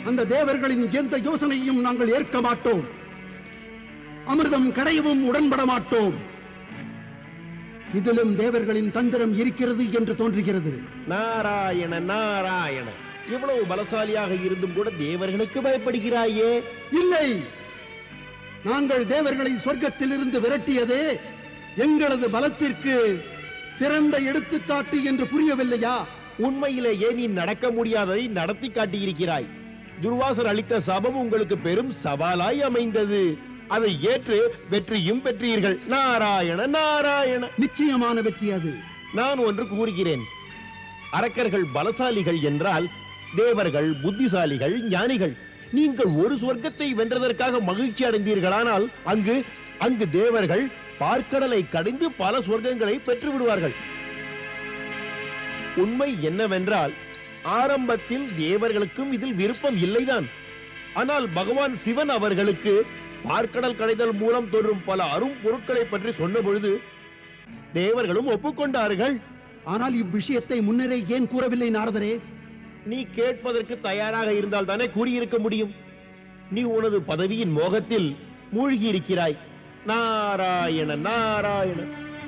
அந்த தேவர்களின் எந்த யோசனையும் நாங்கள் ஏற்க மாட்டோம் அமிர்தம் கடையவும் உடன்பட மாட்டோம் இதிலும் தேவர்களின் தந்திரம் இருக்கிறது என்று தோன்றுகிறது நாராயண நாராயண இவ்வளவு பலசாலியாக இருந்தும் கூட தேவர்களுக்கு பயப்படுகிறாயே இல்லை நாங்கள் தேவர்களை சொர்க்கத்திலிருந்து விரட்டியதே எங்களது பலத்திற்கு சிறந்த எடுத்துக்காட்டு என்று புரியவில்லையா உண்மையிலேயே நீ நடக்க முடியாததை நடத்தி காட்டியிருக்கிறாய் துர்வாசர் அளித்த சபம் உங்களுக்கு பெரும் சவாலாய் அமைந்தது அதை ஏற்று வெற்றியும் பெற்றீர்கள் நாராயண நாராயண நிச்சயமான வெற்றி அது நான் ஒன்று கூறுகிறேன் அரக்கர்கள் பலசாலிகள் என்றால் தேவர்கள் புத்திசாலிகள் ஞானிகள் நீங்கள் ஒரு சொர்க்கத்தை வென்றதற்காக மகிழ்ச்சி அடைந்தீர்களானால் அங்கு அங்கு தேவர்கள் பார்க்கடலை கடைந்து பல சொர்க்கங்களை பெற்று விடுவார்கள் உண்மை என்னவென்றால் ஆரம்பத்தில் தேவர்களுக்கும் இதில் விருப்பம் இல்லைதான் ஆனால் பகவான் சிவன் அவர்களுக்கு பார்க்கடல் கடைதல் மூலம் தோன்றும் பல அரும் பொருட்களை பற்றி சொன்ன பொழுது தேவர்களும் ஒப்புக்கொண்டார்கள் ஆனால் இவ்விஷயத்தை முன்னரே ஏன் கூறவில்லை நாரதரே நீ கேட்பதற்கு தயாராக இருந்தால் தானே கூறியிருக்க முடியும் நீ உனது பதவியின் மோகத்தில் மூழ்கி இருக்கிறாய் நாராயண நாராயண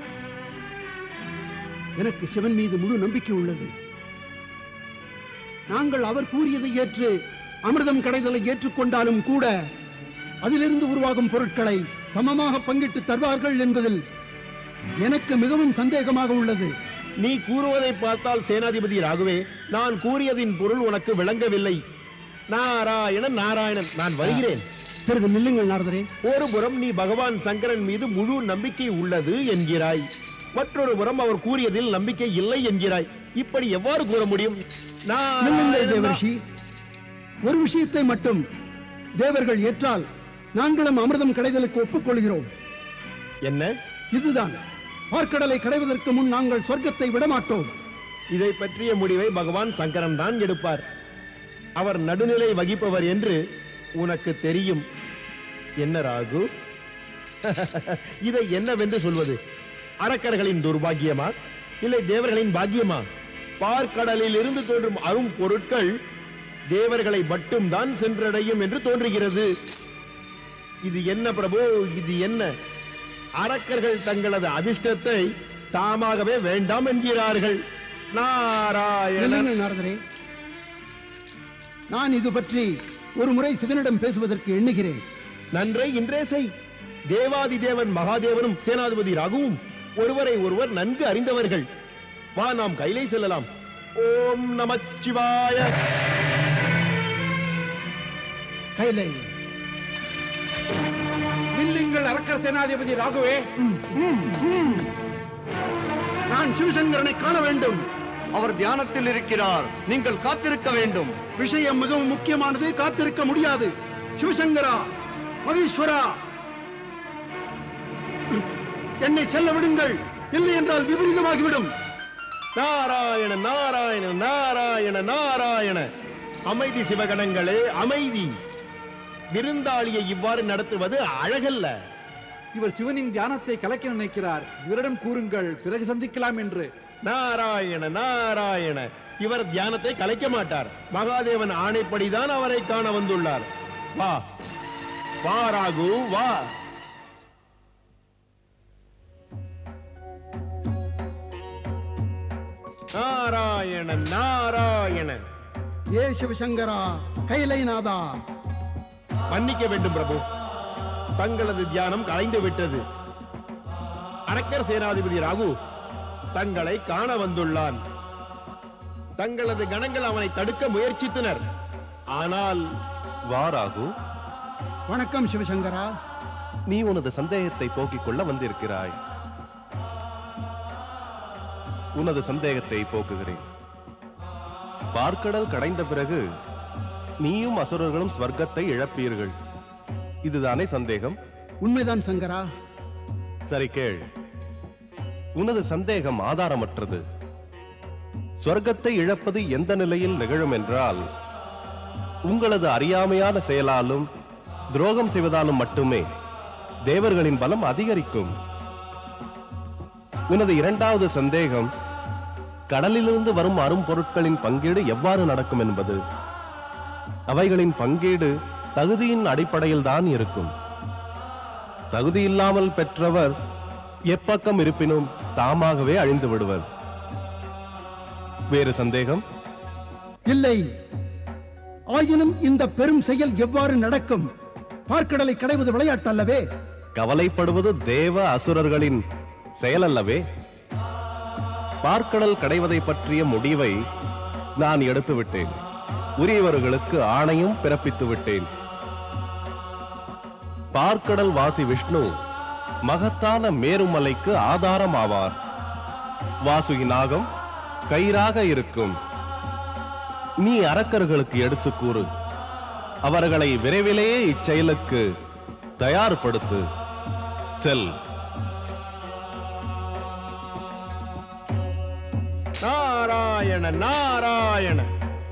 எனக்கு சிவன் மீது முழு நம்பிக்கை உள்ளது நாங்கள் அவர் கூறியதை ஏற்று அமிர்தம் கடைதலை ஏற்றுக்கொண்டாலும் கூட அதிலிருந்து உருவாகும் பொருட்களை சமமாக பங்கிட்டு தருவார்கள் என்பதில் எனக்கு மிகவும் சந்தேகமாக உள்ளது நீ கூறுவதை பார்த்தால் சேனாதிபதி ராகுவே நான் கூறியதின் பொருள் உனக்கு விளங்கவில்லை நாராயணன் நாராயணன் நான் வருகிறேன் சிறிது நில்லுங்கள் நாரதரே ஒரு புறம் நீ பகவான் சங்கரன் மீது முழு நம்பிக்கை உள்ளது என்கிறாய் மற்றொரு புறம் அவர் கூறியதில் நம்பிக்கை இல்லை என்கிறாய் இப்படி எவ்வாறு கூற முடியும் நில்லுங்கள் நாராயணன் தேவர்ஷி ஒரு விஷயத்தை மட்டும் தேவர்கள் ஏற்றால் நாங்களும் அமிர்தம் கடைதலுக்கு ஒப்புக்கொள்கிறோம் என்ன இதுதான் பார்க்கடலை கடைவதற்கு முன் நாங்கள் சொர்க்கத்தை விடமாட்டோம் இதை பற்றிய முடிவை பகவான் சங்கரன் தான் எடுப்பார் அவர் நடுநிலை வகிப்பவர் என்று உனக்கு தெரியும் என்ன ராகு இதை என்னவென்று சொல்வது அரக்கர்களின் துர்பாக்கியமா இல்லை தேவர்களின் பாக்கியமா பார்க்கடலில் இருந்து தோன்றும் அரும் பொருட்கள் தேவர்களை மட்டும்தான் சென்றடையும் என்று தோன்றுகிறது இது என்ன பிரபு இது என்ன அரக்கர்கள் தங்களது அதிர்ஷ்டத்தை தாமாகவே வேண்டாம் என்கிறார்கள் நாராயணன் நில்லுங்கள் நாரதரே நான் இது பற்றி ஒரு முறை சிவனிடம் பேசுவதற்கு எண்ணுகிறேன் நன்றை இன்றே செய் தேவாதி தேவன் மகாதேவனும் சேனாதிபதி ராகுவும் ஒருவரை ஒருவர் நன்கு அறிந்தவர்கள் வா நாம் கைலை செல்லலாம் ஓம் நமச்சிவாய கைலை நில்லுங்கள் அரக்கர் சேனாதிபதி ராகுவே நான் சிவசங்கரனை காண வேண்டும் அவர் தியானத்தில் இருக்கிறார் நீங்கள் காத்திருக்க வேண்டும் விஷயம் மிகவும் முக்கியமானது காத்திருக்க முடியாது சிவசங்கரா மகேஸ்வரா என்னை செல்ல விடுங்கள் இல்லை என்றால் விபரீதமாகிவிடும் நாராயண நாராயண நாராயண நாராயண அமைதி சிவகணங்களே அமைதி விருந்தாளியை இவ்வாறு நடத்துவது அழகல்ல இவர் சிவனின் தியானத்தை கலைக்க நினைக்கிறார் இவரிடம் கூறுங்கள் பிறகு சந்திக்கலாம் என்று நாராயண நாராயண இவர் தியானத்தை கலைக்க மாட்டார் மகாதேவன் ஆணைப்படிதான் அவரை காண வந்துள்ளார் வா வா ராகு வா நாராயண நாராயண ஏ சிவசங்கரா கைலைநாதா மன்னிக்க வேண்டும் பிரபு தங்களது தியானம் கலைந்து விட்டது அரக்கர் சேனாதிபதி ராகு தங்களை காண வந்துள்ளான் தங்களது கணங்கள் அவனை தடுக்க முயற்சித்தனர் ஆனால் வாராகு வணக்கம் சிவசங்கரா நீ உனது சந்தேகத்தை போக்கிக் கொள்ள வந்திருக்கிறாய் உனது சந்தேகத்தை போக்குகிறேன் பார்க்கடல் கடைந்த பிறகு நீயும் அசுரர்களும் ஸ்வர்க்கத்தை இழப்பீர்கள் இதுதானே சந்தேகம் உண்மைதான் சங்கரா சரி கேள் உனது சந்தேகம் ஆதாரமற்றது ஸ்வர்க்கத்தை இழப்பது எந்த நிலையில் நிகழும் என்றால் உங்களது அறியாமையான செயலாலும் துரோகம் செய்வதாலும் மட்டுமே தேவர்களின் பலம் அதிகரிக்கும் உனது இரண்டாவது சந்தேகம் கடலிலிருந்து வரும் அரும் பொருட்களின் பங்கீடு எவ்வாறு நடக்கும் என்பது அவைகளின் பங்கீடு தகுதியின் அடிப்படையில் தான் இருக்கும் தகுதி இல்லாமல் பெற்றவர் எப்பக்கம் இருப்பினும் தாமாகவே அழிந்து விடுவர் வேறு சந்தேகம் இல்லை ஆயினும் இந்த பெரும் செயல் எவ்வாறு நடக்கும் பார்க்கடலை கடைவது விளையாட்டு அல்லவே கவலைப்படுவது தேவ அசுரர்களின் செயலல்லவே பார்க்கடல் கடைவதை பற்றிய முடிவை நான் எடுத்து விட்டேன் உரியவர்களுக்கு ஆணையும் பிறப்பித்து விட்டேன் பார்க்கடல் வாசி விஷ்ணு மகத்தான மேருமலைக்கு ஆதாரம் ஆவார் வாசுகி நாகம் கயிறாக இருக்கும் நீ அரக்கர்களுக்கு எடுத்து கூறு அவர்களை விரைவிலேயே இச்செயலுக்கு தயார்படுத்து செல் நாராயண நாராயண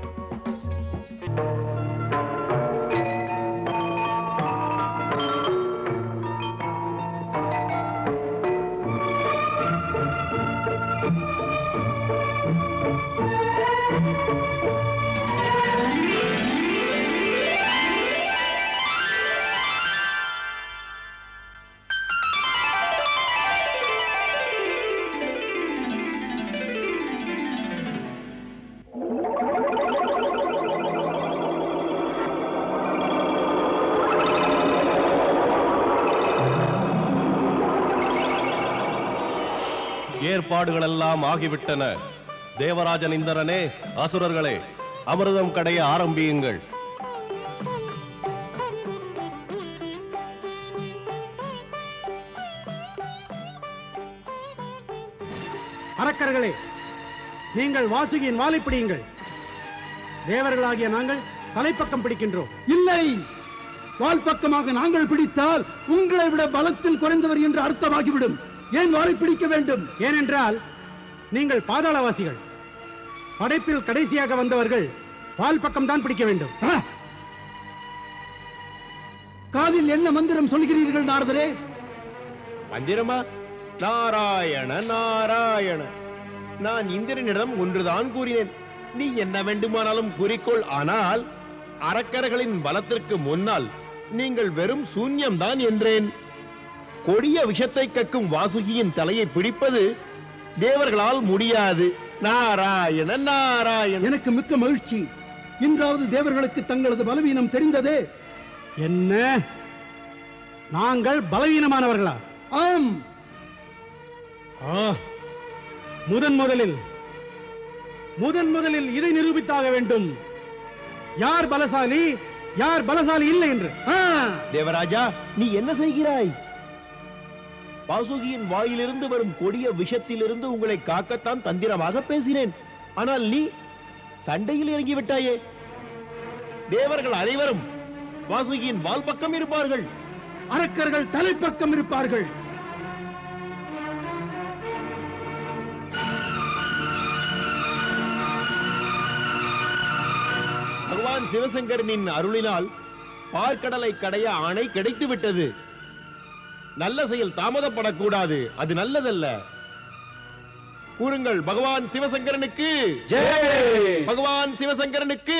ஏற்பாடுகளெல்லாம் ஆகிவிட்டன தேவராஜன் இந்திரனே அசுரர்களே அமிர்தம் கடைய ஆரம்பியுங்கள் அரக்கர்களே நீங்கள் வாசுகியின் வாலை பிடியுங்கள் தேவர்களாகிய நாங்கள் தலைப்பக்கம் பிடிக்கின்றோம் இல்லை வால் பக்கமாக நாங்கள் பிடித்தால் உங்களை விட பலத்தில் குறைந்தவர் என்று அர்த்தமாகிவிடும் ஏன் வாளை பிடிக்க வேண்டும் ஏனென்றால் நீங்கள் பாதாளவாசிகள் படைப்பில் கடைசியாக வந்தவர்கள் வால் பக்கம் தான் பிடிக்க வேண்டும் ஆ! காதில் என்ன மந்திரம் சொல்கிறீர்கள் நாரதரே மந்திரமா நாராயண நாராயண நான் இந்திரனிடம் ஒன்றுதான் கூறினேன் நீ என்ன வேண்டுமானாலும் கூறிக்கொள் ஆனால் அரக்கர்களின் பலத்திற்கு முன்னால் நீங்கள் வெறும் சூன்யம்தான் என்றேன் கொடிய விஷத்தை கக்கும் வாசுகியின் தலையை பிடிப்பது தேவர்களால் முடியாது நாராயண நாராயண எனக்கு மிக்க மகிழ்ச்சி இன்றாவது தேவர்களுக்கு தங்களது பலவீனம் தெரிந்ததே என்ன நாங்கள் பலவீனமானவர்களா ஆம் ஆ, முதன் முதலில் முதன் முதலில் இதை நிரூபித்தாக வேண்டும் யார் பலசாலி யார் பலசாலி இல்லை என்று ஆ! தேவராஜா நீ என்ன செய்கிறாய் வாசுகியின் வாயிலிருந்து வரும் கொடிய விஷத்திலிருந்து உங்களை காக்கத்தான் தந்திரமாக பேசினேன் ஆனால் நீ சண்டையில் இறங்கி விட்டாயே தேவர்கள் அனைவரும் வாசுகியின் வால் பக்கம் இருப்பார்கள் அரக்கர்கள் தலைப்பக்கம் இருப்பார்கள் பகவான் சிவசங்கரனின் அருளினால் பார்க்கடலை கடைய ஆணை கிடைத்து விட்டது நல்ல செயல் தாமதப்படக்கூடாது அது நல்லதல்ல கூறுங்கள் பகவான் சிவசங்கரனுக்கு பகவான் சிவசங்கரனுக்கு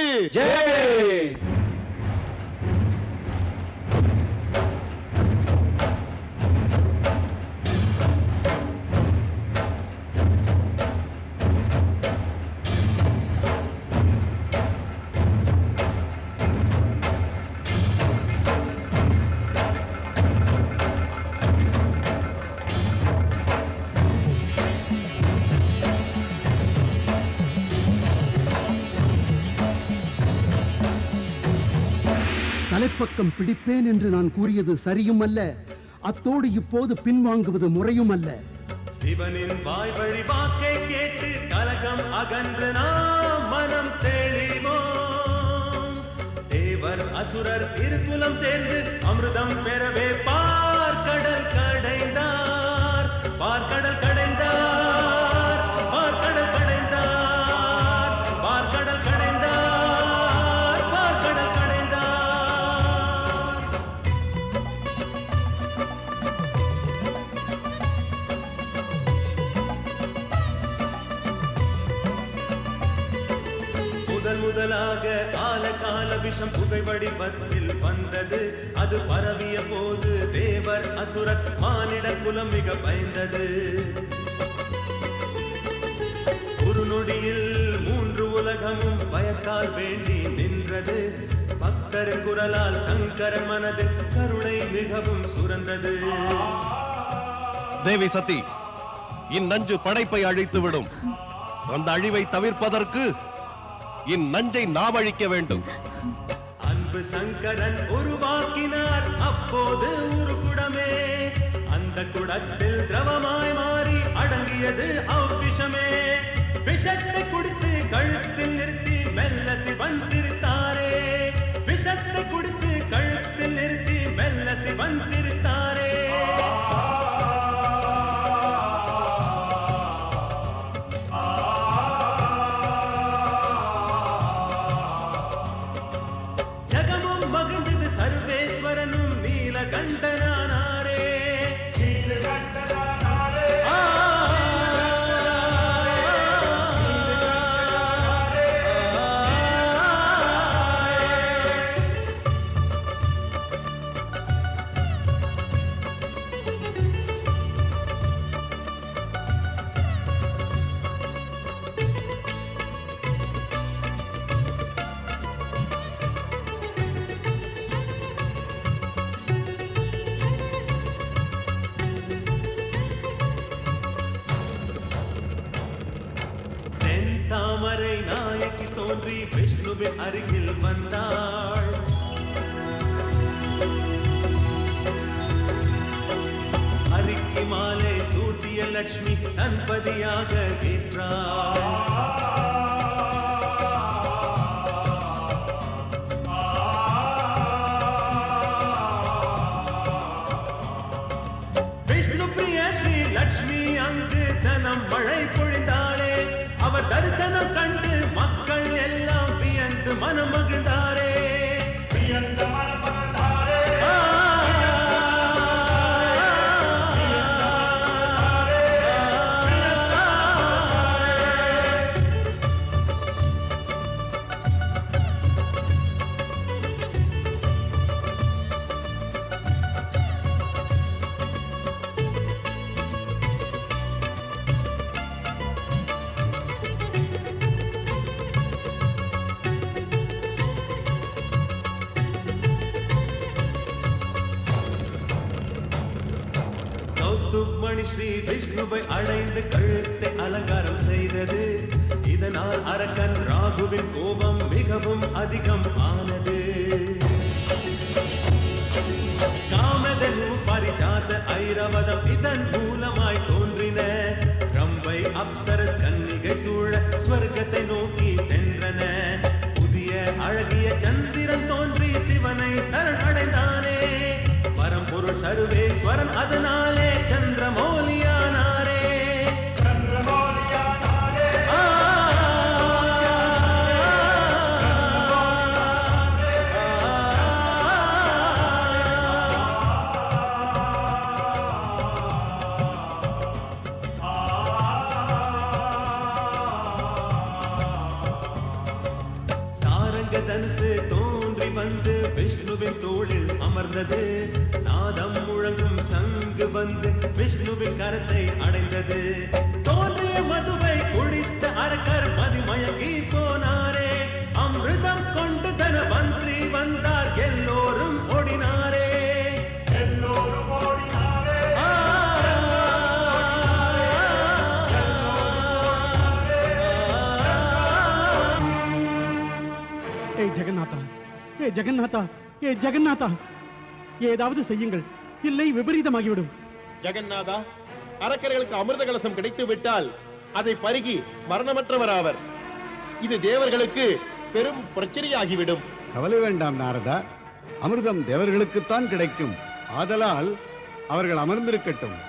தலைப்பக்கம் பிடிப்பேன் என்று நான் கூறியது சரியும் அல்ல அத்தோடு இப்போது பின்வாங்குவது முறையும் அல்ல சிவனின் வாய் வழி வாக்கை கேட்டு கலகம் அகன்று நாம் மனம் தெளிவோம் தேவர் அசுரர் திருக்குலம் சேர்ந்து அமிர்தம் பெறவே பார்க்கடல் கடைந்தார் பார்க்கடல் கடைந்தார் பார்க்கடல் கடைந்தார் பார்க்கடல் கடைந்தார் பார்க்கடல் கடைந்தார் முதல் முதலாக கால காலம் விஷம் புகை வடிவத்தில் வந்தது அது பரவிய போது தேவர் அசுரர் மானிட குலம் மிக பயந்தது ஒரு நொடியில் மூன்று உலகமும் பயத்தால் வேண்டி நின்றது பக்தரின் குரலால் சங்கரன் மனதில் கருணை மிகவும் சுரந்தது தேவி சதி இந்நஞ்சு படைப்பை அழித்து விடும் அந்த அழிவை தவிர்ப்பதற்கு இந்நஞ்சை நாம் அழிக்க வேண்டும் அன்பு சங்கரன் உருவாக்கினார் அப்போது ஒரு குடமே அந்த குடத்தில் திரவமாய் மாறி அடங்கியது அவ்விஷமே விஷத்தை குடித்து கழுத்தில் நிறுத்தி மெல்ல சிவன் சிரித்தாரே விஷத்தை குடித்து கழுத்தில் நிறுத்தி மெல்ல சிவன் சிரித்தாரே ஜகமும் மகிழ்ந்தது சர்வேஸ்வரனும் நீலகண்டனானாரே ஆ. செந்தாமரை நாயகி தோன்றி விஷ்ணுவின் அருகில் வந்தாள் ஹரிக்கு மாலை சூட்டிய லட்சுமி தன்பதியாக ஏற்றாள் விஷ்ணு பிரிய ஸ்ரீ லட்சுமி அங்கு தனம் மழை பொழிந்தாளே அவர் தரிசனம் கண்டு மக்கள் எல்லாம் வியந்து மனம் மகிழ்ந்தாரே வியந்த மனம் மகிழ்ந்தாரே கௌஸ்துப்மணி ஸ்ரீ விஷ்ணுவை அடைந்து கழுத்தை அலங்காரம் செய்தது இதனால் அரக்கன் ராகுவின் கோபம் மிகவும் அதிகம் ஆனது காமதனு பரிஜாத ஐரவதம் இதன் மூலமாய் தோன்றின ரம்பை அப்சரஸ் கன்னிகை சூழ ஸ்வர்க்கத்தை நோக்கி சென்றன புதிய அழகிய சந்திரன் தோன்றி சிவனை சரணடைந்தானே பரம்பொருள் சர்வேஸ்வரன் அதனாலே சந்திரமௌலியானாரே சந்திரமௌலியானாரே சாரங்க தனுசு தோன்றி வந்து விஷ்ணுவின் தோளில் அமர்ந்தது நாதம் முழங்கும் சங்கு வந்து விஷ்ணுவின் கரத்தை அடைந்தது தோன்றிய மதுவை குடித்த அரக்கர் மதிமயங்கி போனாரே அமிர்தம் கொண்டு தனவன்றி வந்தார் எல்லோரும் ஓடினாரே எல்லோரும் ஓடினாரே ஏய் ஜெகநாதா ஏ ஜெகநாதா ஏ ஜெகநாதா ஏதாவது செய்யுங்கள் இல்லை விபரீதமாகிவிடும் ஜெகநாதா அரக்கர்களுக்கு அமிர்த கலசம் கிடைத்து விட்டால் அதை பருகி மரணமற்றவராவர் இது தேவர்களுக்கு பெரும் பிரச்சனையாகிவிடும் கவலை வேண்டாம் நாரதா அமிர்தம் தேவர்களுக்குத்தான் கிடைக்கும் ஆதலால் அவர்கள் அமர்ந்திருக்கட்டும்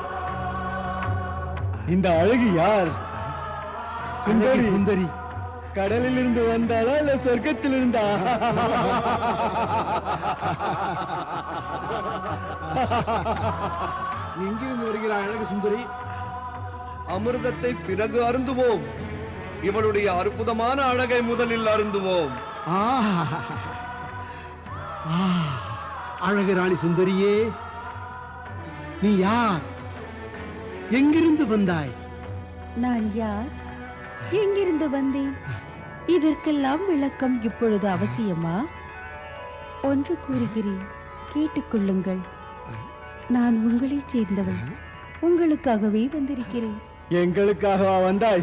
இந்த அழகு யார் சுந்தரி சுந்தரி கடலில் இருந்து வந்தாளா இல்ல சொர்க்கத்தில் இருந்தா நீ எங்கிருந்து வருகிறாய் அழகு சுந்தரி அமிர்தத்தை பிறகு அருந்துவோம் இவளுடைய அற்புதமான அழகை முதலில் அருந்துவோம் ஆ ஆ, அழகு ராணி சுந்தரியே நீ யார் எங்கிருந்து வந்தாய் நான் யார் எங்கிருந்து வந்தேன் இதற்கெல்லாம் விளக்கம் இப்பொழுது அவசியமா ஒன்று கூறுகிறேன் கேட்டுக்கொள்ளுங்கள் நான் உங்களைச் சேர்ந்தவள் உங்களுக்காகவே வந்திருக்கிறேன் எங்களுக்காகவா வந்தாய்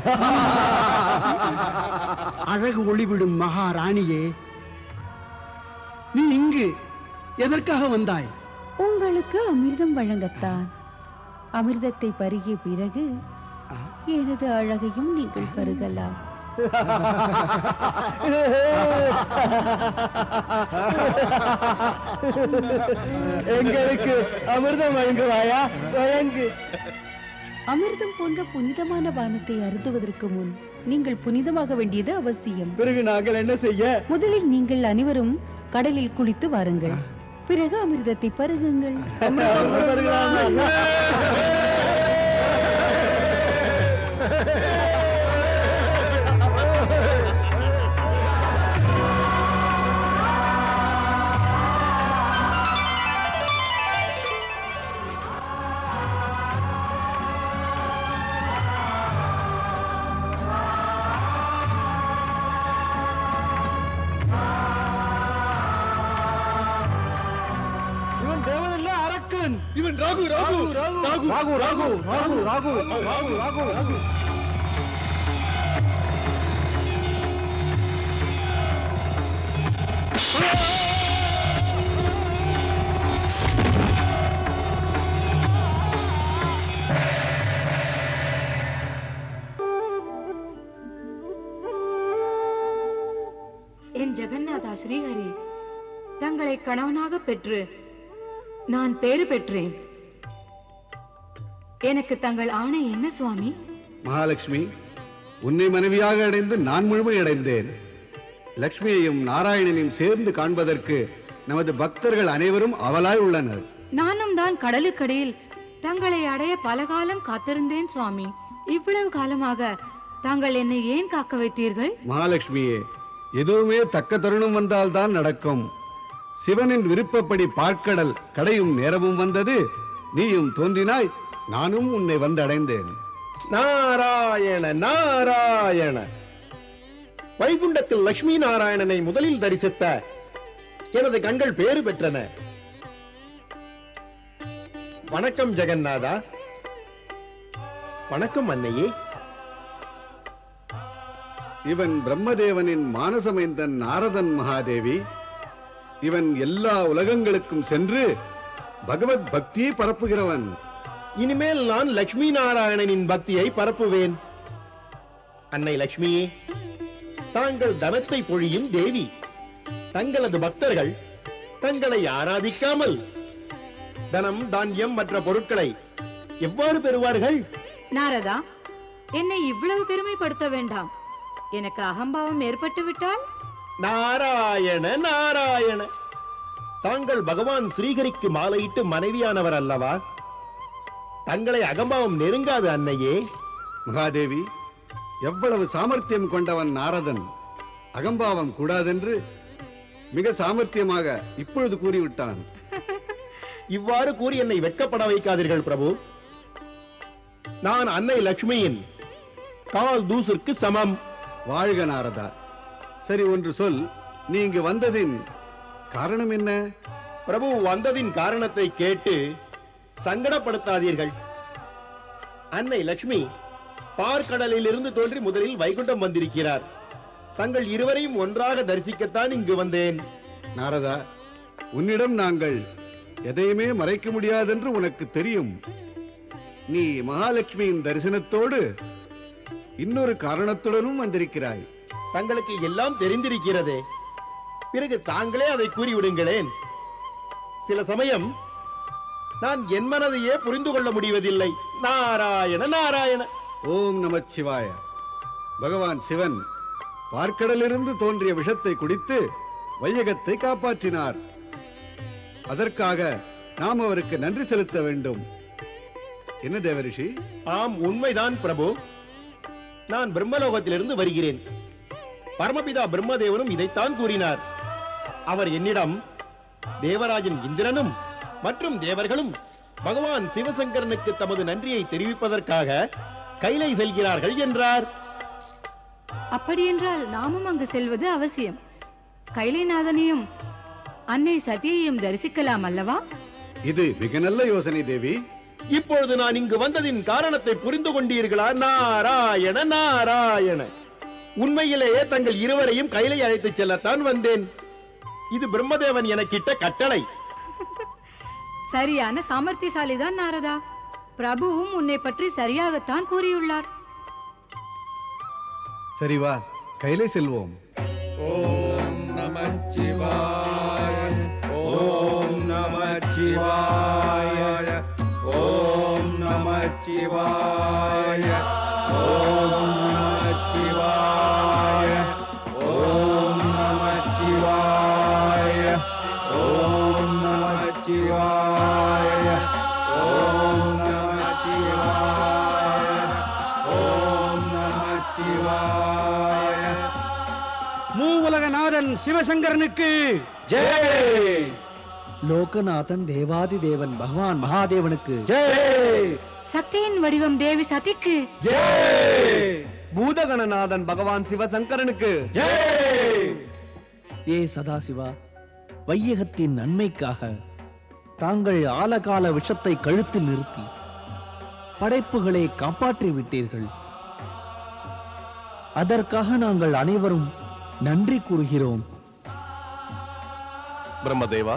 அழகு ஒளிவிடும் மகாராணியே நீ இங்கு எதற்காக வந்தாய் உங்களுக்கு அமிர்தம் வழங்கத்தான் அமிர்தத்தை பருகிய பிறகு எனது அழகையும் நீங்கள் பருகலாம் எங்களுக்கு அமிர்தம் வழங்குவாயா வழங்கு அமிர்தம் போன்ற புனிதமான பானத்தை அருந்துவதற்கு முன் நீங்கள் புனிதமாக வேண்டியது அவசியம் பிறகு நாங்கள் என்ன செய்ய முதலில் நீங்கள் அனைவரும் கடலில் குளித்து வாருங்கள் பிறகு அமிர்தத்தை பருகுங்கள் இவன் தேவன் இல்ல அரக்கன் இவன் ராகு ராகு ராகு ராகு ராகு ராகு ராகு ராகு ராகு ராகு என் ஜெகநாதா ஸ்ரீஹரி தங்களை கணவனாக பெற்று நான் பேறு பெற்றேன் எனக்கு தங்கள் ஆணை என்ன சுவாமி மகாலட்சுமி உன்னை மனைவியாக அடைந்து நான் முழுமை அடைந்தேன் லக்ஷ்மியையும் நாராயணனையும் சேர்ந்து காண்பதற்கு நமது பக்தர்கள் அனைவரும் அவலாய் உள்ளனர் நானும் தான் கடலுக்கடியில் தங்களை அடைய பல காலம் காத்திருந்தேன் சுவாமி இவ்வளவு காலமாக தாங்கள் என்னை ஏன் காக்க வைத்தீர்கள் மகாலட்சுமியே எதுவுமே தக்க தருணம் வந்தால்தான் நடக்கும் சிவனின் விருப்பப்படி பார்க்கடல் கடையும் நேரமும் வந்தது நீயும் தோன்றினாய் நானும் உன்னை வந்தடைந்தேன் நாராயண நாராயண வைகுண்டத்தில் லட்சுமி நாராயணனை முதலில் தரிசித்த எனது கண்கள் பேறு பெற்றன வணக்கம் ஜெகநாதா வணக்கம் அன்னையே இவன் பிரம்மதேவனின் மானசமைந்தன் நாரதன் மகாதேவி இவன் எல்லா உலகங்களுக்கும் சென்று பகவத் பக்தியை பரப்புகிறவன் இனிமேல் நான் லட்சுமி நாராயணனின் பக்தியை பரப்புவேன் அன்னை லட்சுமியே தாங்கள் தனத்தை பொழியும் தேவி தங்களது பக்தர்கள் தங்களை ஆராதிக்காமல் தனம் தானியம் மற்ற பொருட்களை எவ்வாறு பெறுவார்கள் நாரதா என்னை இவ்வளவு பெருமைப்படுத்த வேண்டாம் எனக்கு அகம்பாவம் ஏற்பட்டு விட்டால் நாராயண நாராயண தாங்கள் பகவான் ஸ்ரீஹரிக்கு மாலையிட்டு மனைவியானவர் அல்லவா தங்களை அகம்பாவம் நெருங்காது அன்னையே மகாதேவி எவ்வளவு சாமர்த்தியம் கொண்டவன் நாரதன் அகம்பாவம் கூடாதென்று மிக சாமர்த்தியமாக இப்பொழுது கூறிவிட்டான் இவ்வாறு கூறி என்னை வெட்கப்பட வைக்காதீர்கள் பிரபு நான் அன்னை லட்சுமியின் கால் தூசிற்கு சமம் வாழ்க நாரதா சரி ஒன்று சொல் நீ இங்கு வந்ததின் காரணம் என்ன பிரபு வந்ததின் காரணத்தை கேட்டு சங்கடப்படுத்தாதீர்கள் அன்னை லட்சுமி பார்க்கடலில் இருந்து தோன்றி முதலில் வைகுண்டம் வந்திருக்கிறார் தங்கள் இருவரையும் ஒன்றாக தரிசிக்கத்தான் இங்கு வந்தேன் நாரதா உன்னிடம் நாங்கள் எதையுமே மறைக்க முடியாதென்று உனக்கு தெரியும் நீ மகாலட்சுமியின் தரிசனத்தோடு இன்னொரு காரணத்துடனும் வந்திருக்கிறாய் தங்களுக்கு எல்லாம் தெரிந்திருக்கிறதே பிறகு தாங்களே அதை கூறிவிடுங்களேன் சில சமயம் நான் என் மனதையே புரிந்து கொள்ள முடிவதில்லை நாராயண நாராயண ஓம் நமச்சிவாய பகவான் சிவன் பார்க்கடலிருந்து தோன்றிய விஷத்தை குடித்து வையகத்தை காப்பாற்றினார் அதற்காக நாம் அவருக்கு நன்றி செலுத்த வேண்டும் என்ன தேவரிஷி ஆம் உண்மைதான் பிரபு நான் பிரம்மலோகத்திலிருந்து வருகிறேன் பரமபிதா பிரம்மதேவனும் இதைத்தான் கூறினார் அவர் என்னிடம் தேவராஜன் இந்திரனும் மற்றும் தேவர்களும் பகவான் சிவசங்கரனுக்கு தமது நன்றியை தெரிவிப்பதற்காக கைலை செல்கிறார்கள் என்றார் அப்படியென்றால் நாமும் அங்கு செல்வது அவசியம் கைலைநாதனையும் அன்னை சதியையும் தரிசிக்கலாம் அல்லவா இது மிக நல்ல யோசனை தேவி இப்பொழுது நான் இங்கு வந்ததின் காரணத்தை புரிந்து கொண்டீர்களா நாராயண நாராயண உண்மையிலேயே தங்கள் இருவரையும் கைலை அழைத்துச் செல்லத்தான் வந்தேன் இது பிரம்மதேவன் எனக்கிட்ட கட்டளை சரியான சாமர்த்தியசாலிதான் நாரதா பிரபுவும் உன்னை பற்றி சரியாகத்தான் கூறியுள்ளார் சரி வா கையிலே செல்வோம் ஓம் நம சிவாய ஓம் நம சிவாய ஓம் நம சிவாய ஓம் நம சிவாய ஓம் நம சிவாய ஓம் நம சிவாய ஓம் நம சிவாய ஓம் நம சிவாய மூவுலகநாதன் சிவசங்கரனுக்கு ஜெய் லோகநாதன் தேவாதி தேவன் பகவான் மகாதேவனுக்கு ஜெய் சக்தியின் வடிவம் தேவி சதிக்கு ஜெய் பூதகணநாதன் பகவான் சிவசங்கரனுக்கு ஜெய் ஏ சதாசிவா வையகத்தின் நன்மைக்காக தாங்கள் ஆலகால விஷத்தை கழுத்தில் நிறுத்தி படைப்புகளை காப்பாற்றி விட்டீர்கள் அதற்காக நாங்கள் அனைவரும் நன்றி கூறுகிறோம் பிரம்மதேவா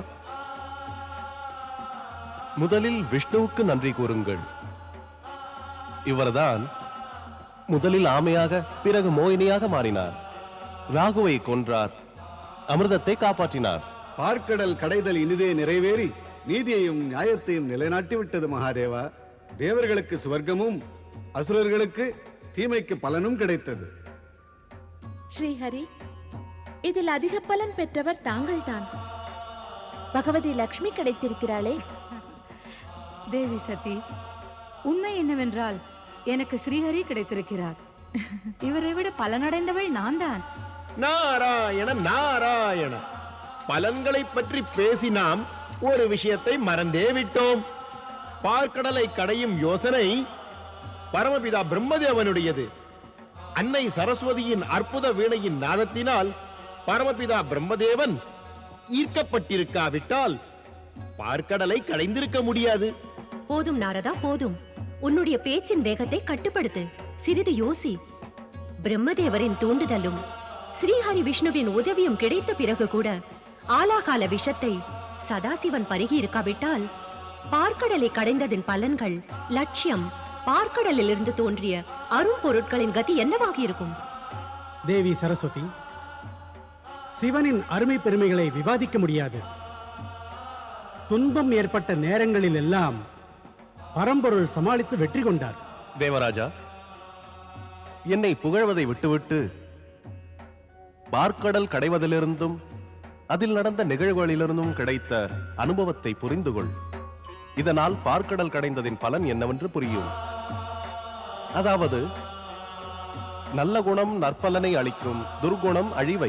முதலில் விஷ்ணுவுக்கு நன்றி கூறுங்கள் இவர்தான் முதலில் ஆமையாக பிறகு மோகினியாக மாறினார் ராகுவை கொன்றார் அமிர்தத்தை காப்பாற்றினார் பார்க்கடல் கடைதல் இனிதே நிறைவேறி நீதியையும் நியாயத்தையும் நிலைநாட்டி விட்டது மகாதேவா தேவர்களுக்கு சுவர்க்கமும் அசுரர்களுக்கு தீமைக்கு பலனும் கிடைத்தது ஸ்ரீஹரி இதில் அதிக பலன் பெற்றவர் தாங்கள்தான் பகவதி லக்ஷ்மி கிடைத்திருக்கிறாளே தேவி சதி உண்மை என்னவென்றால் எனக்கு ஸ்ரீஹரி கிடைத்திருக்கிறார் இவரை விட பலனடைந்தவள் நான் தான் நாராயண நாராயண பலன்களை பற்றி பேசி நாம் ஒரு விஷயத்தை மறந்தே விட்டோம் பார்க்கடலை கடையும் யோசனை பரமபிதா பிரம்மதேவனுடையது அன்னை சரஸ்வதியின் அற்புத வீணையின் நாதத்தினால் பரமபிதா பிரம்மதேவன் ஈர்க்கப்பட்டிருக்காவிட்டால் பார்க்கடலை கடைந்திருக்க முடியாது போதும் நாரதா போதும் உன்னுடைய பேச்சின் வேகத்தை கட்டுப்படுத்து சிறிது யோசி பிரம்மதேவரின் தூண்டுதலும் ஸ்ரீஹரி விஷ்ணுவின் உதவியும் கிடைத்த பிறகு கூட ஆலாகால விஷத்தை சதாசிவன் பருகி இருக்காவிட்டால் பார்க்கடலை கடைந்ததின் பலன்கள் லட்சியம் பார்க்கடலிலிருந்து தோன்றிய அரும்பொருட்களின் கதி என்னவாகி இருக்கும் தேவி சரஸ்வதி சிவனின் அருமை பெருமைகளை விவாதிக்க முடியாது துன்பம் ஏற்பட்ட நேரங்களில் எல்லாம் பரம்பொருள் சமாளித்து வெற்றி கொண்டார் தேவராஜா என்னை புகழ்வதை விட்டுவிட்டு பார்க்கடல் கடைவதிலிருந்தும் அதில் நடந்த நிகழ்வுகளிலிருந்தும் கிடைத்த அனுபவத்தை புரிந்து கொள் இதனால் பார்க்கடல் கடைந்ததின் பலன் என்னவென்று புரியும் அதாவது நல்ல குணம் நற்பலனை அளிக்கும் துர்குணம் அழிவை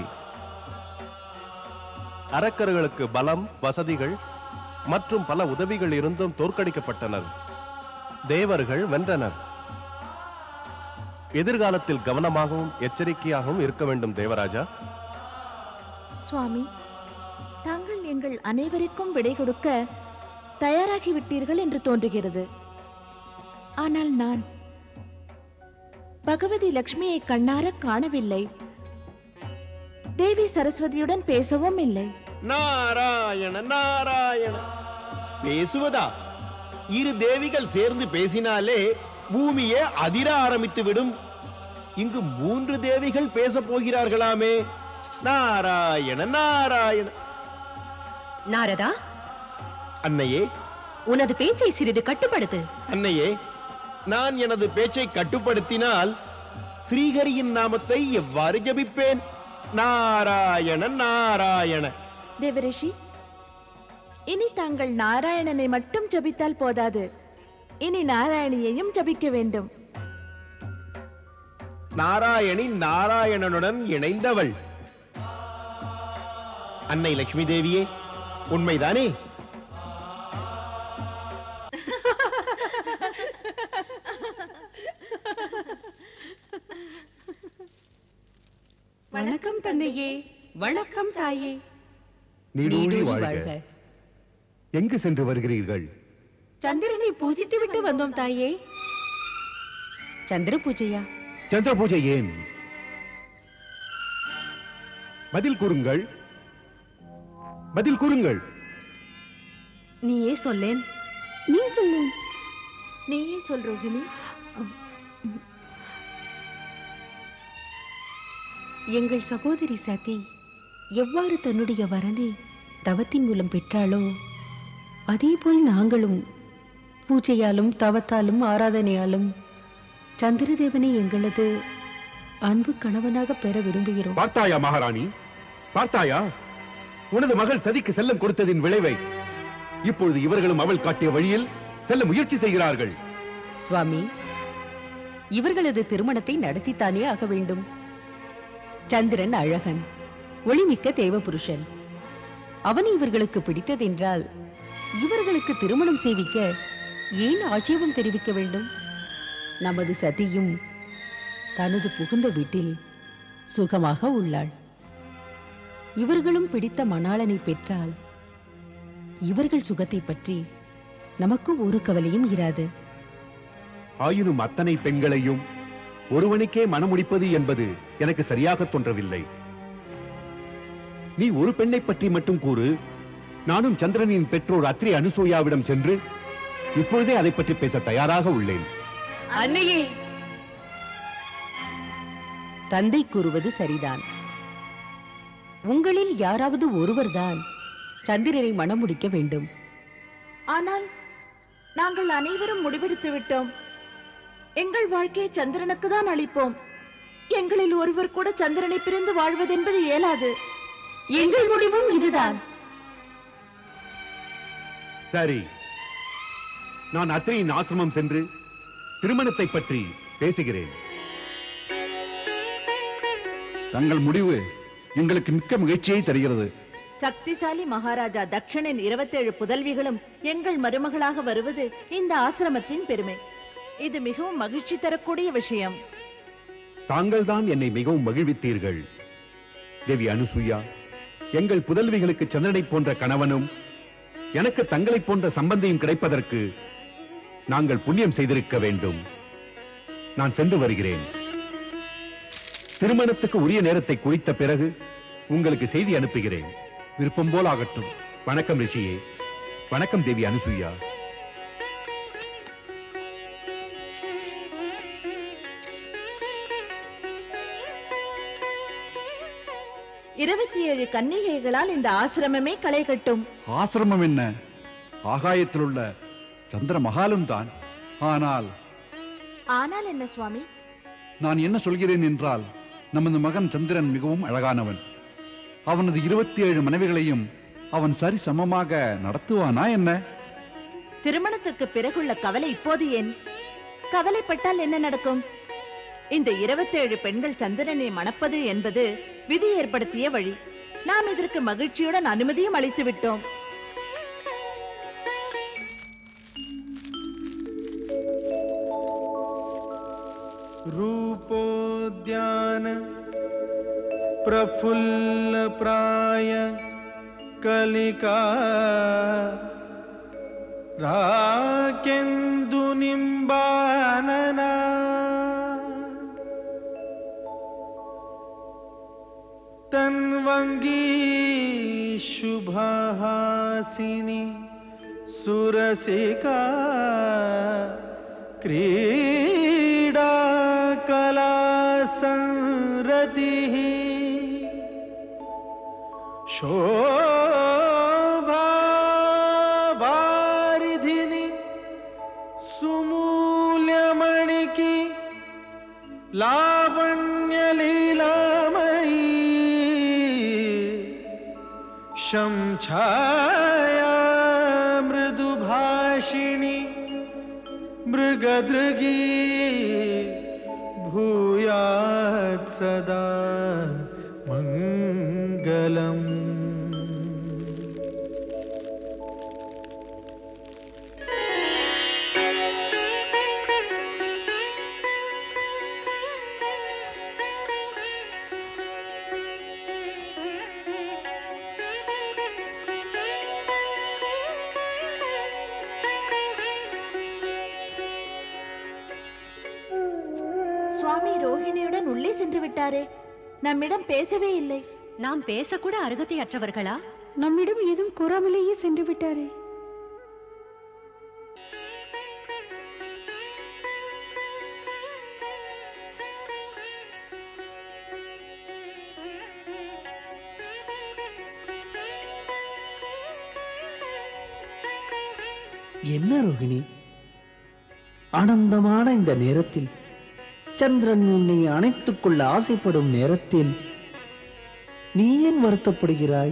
அரக்கர்களுக்கு பலம் வசதிகள் மற்றும் பல உதவிகள் இருந்தும் தோற்கடிக்கப்பட்டனர் தேவர்கள் வென்றனர் எதிர்காலத்தில் கவனமாகவும் எச்சரிக்கையாகவும் இருக்க வேண்டும் தேவராஜா சுவாமி தாங்கள் எங்கள் அனைவருக்கும் விடை கொடுக்க தயாராகி விட்டீர்கள் என்று தோன்றுகிறது ஆனால் நான் பகவதி லக்ஷ்மியை கண்ணார காணவில்லை தேவி சரஸ்வதியுடன் பேசவும் இல்லை நாராயண நாராயண பேசுவதா இரு தேவிகள் சேர்ந்து பேசினாலே பூமியே அதிர ஆரம்பித்து விடும் இங்கு மூன்று தேவிகள் பேச போகிறார்களாமே நாராயண நாராயண நாரதா அன்னையே உனது பேச்சை சிறிது கட்டுப்படுத்து அன்னையே நான் எனது பேச்சை கட்டுப்படுத்தினால் ஸ்ரீஹரியின் நாமத்தை எவ்வாறு ஜபிப்பேன் நாராயண நாராயண தேவரிஷி இனி தாங்கள் நாராயணனை மட்டும் ஜபித்தால் போதாது இனி நாராயணியையும் ஜபிக்க வேண்டும் நாராயணி நாராயணனுடன் இணைந்தவள் அன்னை லட்சுமி தேவியே உண்மைதானே வணக்கம் தந்தையே வணக்கம் தாயே நீடூழி நீடூழி வாழ்க எங்கு சென்று வருகிறீர்கள் சந்திரனை பூஜித்து விட்டு வந்தோம் தாயே சந்திர பூஜையா சந்திர பூஜை ஏன் பதில் கூறுங்கள் பதில் கூறுங்கள் நீயே சொல்லேன் நீ சொல்லு நீயே சொல் ரோஹிணி எங்கள் சகோதரி சதி எவ்வாறு தன்னுடைய வரனை தவத்தின் மூலம் பெற்றாளோ அதேபோல் நாங்களும் பூஜையாலும் தவத்தாலும் ஆராதனையாலும் சந்திரதேவனை எங்களது அன்பு கணவனாக பெற விரும்புகிறோம் பார்த்தாயா மகாராணி பார்த்தாயா உனது மகள் சதிக்கு செல்லம் கொடுத்ததின் விளைவை இப்பொழுது இவர்களும் அவள் காட்டிய வழியில் செல்ல முயற்சி செய்கிறார்கள் சுவாமி இவர்களது திருமணத்தை நடத்தித்தானே ஆக வேண்டும் சந்திரன் அழகன் ஒளிமிக்க தேவபுருஷன் அவன் இவர்களுக்கு பிடித்ததென்றால் இவர்களுக்கு திருமணம் செய்விக்க ஏன் ஆட்சேபம் தெரிவிக்க வேண்டும் நமது சதியும் தனது புகுந்த வீட்டில் சுகமாக உள்ளாள் இவர்களும் பிடித்த மணாளனை பெற்றால் இவர்கள் சுகத்தை பற்றி நமக்கு ஒரு கவலையும் இராது ஆயினும் அத்தனை பெண்களையும் ஒருவனுக்கே மனமுடிப்பது என்பது எனக்கு சரியாக தோன்றவில்லை நீ ஒரு பெண்ணை பற்றி மட்டும் கூறு நானும் சந்திரனின் பெற்றோர் அத்ரி அனுசூயாவிடம் சென்று இப்பொழுதே அதை பற்றி பேச தயாராக உள்ளேன் அன்னையே தந்தை கூறுவது சரிதான் உங்களில் யாராவது ஒருவர்தான் சந்திரனை மணமுடிக்க வேண்டும் ஆனால் நாங்கள் அனைவரும் முடிவெடுத்து விட்டோம் எங்கள் வாழ்க்கையை சந்திரனுக்கு தான் அளிப்போம் எங்களில் ஒருவர் கூட சந்திரனை பிரிந்து வாழ்வதென்பது இயலாது எங்கள் முடிவும் இதுதான் சரி நான் அத்ரியின் ஆசிரமம் சென்று திருமணத்தை பற்றி பேசுகிறேன் தங்கள் முடிவு எங்களுக்கு மிக்க மகிழ்ச்சியை தருகிறது சக்திசாலி மகாராஜா தக்ஷனின் இருபத்தேழு புதல்விகளும் எங்கள் மருமகளாக வருவது இந்த ஆசிரமத்தின் பெருமை இது மிகவும் மகிழ்ச்சி தரக்கூடிய விஷயம் தாங்கள்தான் என்னை மிகவும் மகிழ்வித்தீர்கள் தேவி அனுசூயா எங்கள் புதல்விகளுக்கு சந்திரனை போன்ற கணவனும் எனக்கு தங்களைப் போன்ற சம்பந்தியும் கிடைப்பதற்கு நாங்கள் புண்ணியம் செய்திருக்க வேண்டும் நான் சென்று வருகிறேன் திருமணத்துக்கு உரிய நேரத்தை குறித்த பிறகு உங்களுக்கு செய்தி அனுப்புகிறேன் விருப்பம் போல் ஆகட்டும் வணக்கம் ரிஷியே வணக்கம் தேவி அனுசூயா இருபத்தி ஏழு கன்னிகைகளால் இந்த ஆசிரமமே களை கட்டும் ஆசிரமம் என்ன ஆகாயத்தில் உள்ள சந்திர மகாலும் தான் ஆனால் ஆனால் என்ன சுவாமி நான் என்ன சொல்கிறேன் என்றால் நமது மகன் சந்திரன் மிகவும் அழகானவன் அவனது இருபத்தி ஏழு மனைவிகளையும் அவன் சரி சமமாக நடத்துவானா என்ன திருமணத்திற்கு பிறகுள்ள கவலை இப்போது ஏன் கவலைப்பட்டால் என்ன நடக்கும் இந்த இருபத்தேழு பெண்கள் சந்திரனை மணப்பது என்பது விதி ஏற்படுத்திய வழி நாம் இதற்கு மகிழ்ச்சியுடன் அனுமதியும் அளித்து விட்டோம் रूपोद्यान प्रफुल्लप्राय कलिका राकेन्दुनिम्बानना तन्वङ्गी शुभहासिनी सुरसिका क्रीडा कला संरतिः शोभा वारिधिनि सुमूल्यमणिकी लावण्य शंछाया मृदुभाषिणी मृगदृगी भूयात् सदा मङ्गलम् சுவாமி ரோஹிணியுடன் உள்ளே சென்று விட்டாரே நம்மிடம் பேசவே இல்லை நாம் பேசக்கூட அருகதை அற்றவர்களா நம்மிடம் ஏதும் கூறாமலேயே சென்று விட்டாரே என்ன ரோகிணி ஆனந்தமான இந்த நேரத்தில் சந்திரன் உன்னை அணைத்துக் கொள்ள ஆசைப்படும் நேரத்தில் நீ ஏன் வருத்தப்படுகிறாய்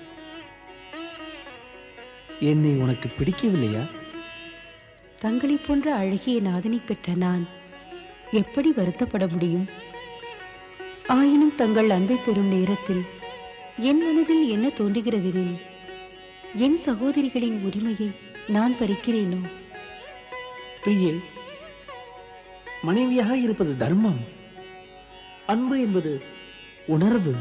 என்னை உனக்கு பிடிக்கவில்லையா தங்களைப் போன்ற அழகிய நாதனை பெற்ற நான் எப்படி வருத்தப்பட முடியும் ஆயினும் தங்கள் அன்பை பெறும் நேரத்தில் என் மனதில் என்ன தோன்றுகிறதெனில் என் சகோதரிகளின் உரிமையை நான் பறிக்கிறேனோ பிரியே மனைவியாக இருப்பது தர்மம் அன்பு என்பது உணர்வு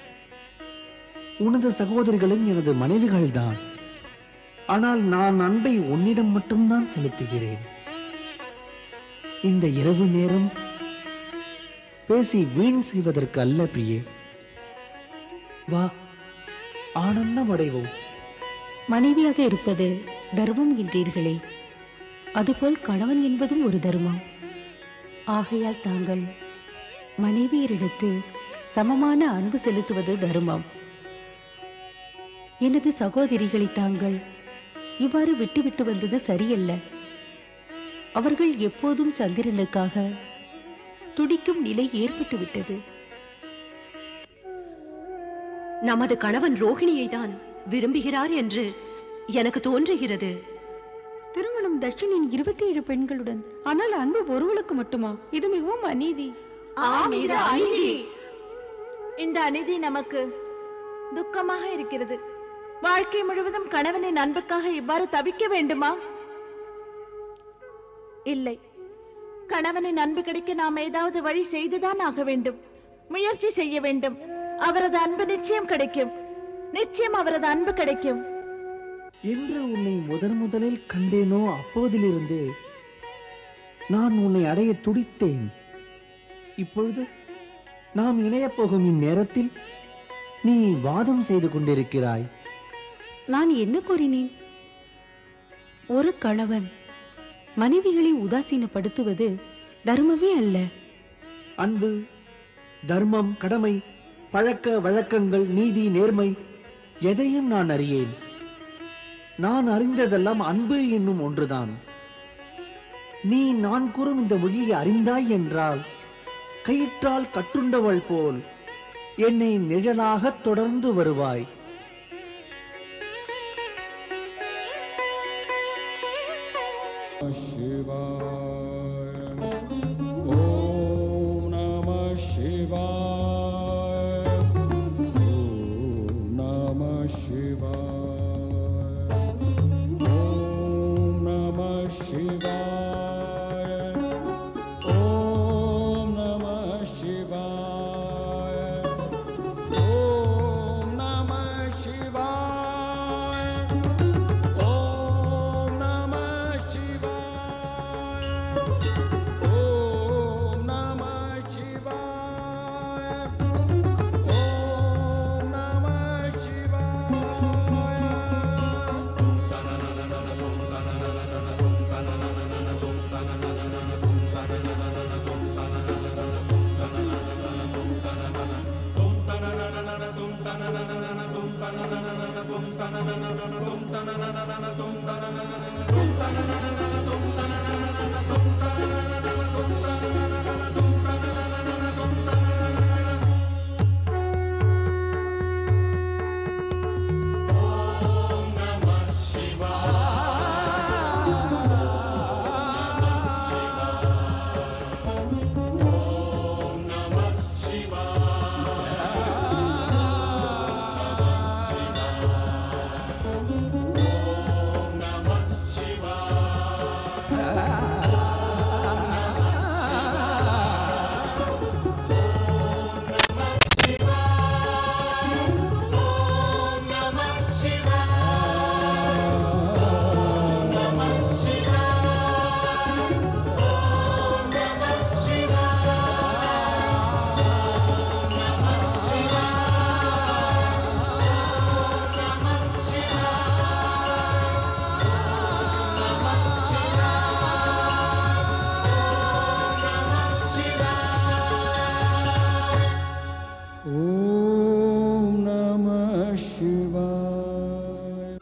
உனது சகோதரிகளும் எனது மனைவிகள்தான் ஆனால் நான் அன்பை உன்னிடம் மட்டும்தான் செலுத்துகிறேன் இந்த இரவு நேரம் பேசி வீண் செய்வதற்கு அல்ல பிரியே வா ஆனந்தம் அடைவோம் மனைவியாக இருப்பது தர்மம் என்றீர்களே அதுபோல் கணவன் என்பதும் ஒரு தர்மம் ஆகையால் தாங்கள் மனைவியரிடத்து சமமான அன்பு செலுத்துவது தர்மம் எனது சகோதரிகளை தாங்கள் இவ்வாறு விட்டுவிட்டு வந்தது சரியல்ல அவர்கள் எப்போதும் சந்திரனுக்காக துடிக்கும் நிலை ஏற்பட்டு விட்டது நமது கணவன் ரோகிணியை தான் விரும்புகிறார் என்று எனக்கு தோன்றுகிறது திருமணம் தர்ஷனின் இருபத்தி ஏழு பெண்களுடன் ஆனால் அன்பு ஒருவளுக்கு மட்டுமா இது மிகவும் அநீதி ஆம் இது அநீதி இந்த அநீதி நமக்கு துக்கமாக இருக்கிறது வாழ்க்கை முழுவதும் கணவனின் அன்புக்காக இவ்வாறு தவிக்க வேண்டுமா இல்லை கணவனின் அன்பு கிடைக்க நாம் ஏதாவது வழி செய்துதான் ஆக வேண்டும் முயற்சி செய்ய வேண்டும் அவரது அன்பு நிச்சயம் கிடைக்கும் நிச்சயம் அவரது அன்பு கிடைக்கும் என்று உன்னை முதன் முதலில் கண்டேனோ அப்போதிலிருந்தே நான் உன்னை அடைய துடித்தேன் இப்பொழுது நாம் இணையப் போகும் இந்நேரத்தில் நீ வாதம் செய்து கொண்டிருக்கிறாய் நான் என்ன கூறினேன் ஒரு கணவன் மனைவிகளை உதாசீனப்படுத்துவது தர்மமே அல்ல அன்பு தர்மம் கடமை பழக்க வழக்கங்கள் நீதி நேர்மை எதையும் நான் அறியேன் நான் அறிந்ததெல்லாம் அன்பு என்னும் ஒன்றுதான் நீ நான் கூறும் இந்த மொழியை அறிந்தாய் என்றால் கயிற்றால் கட்டுண்டவள் போல் என்னை நிழலாகத் தொடர்ந்து வருவாய் शिवाय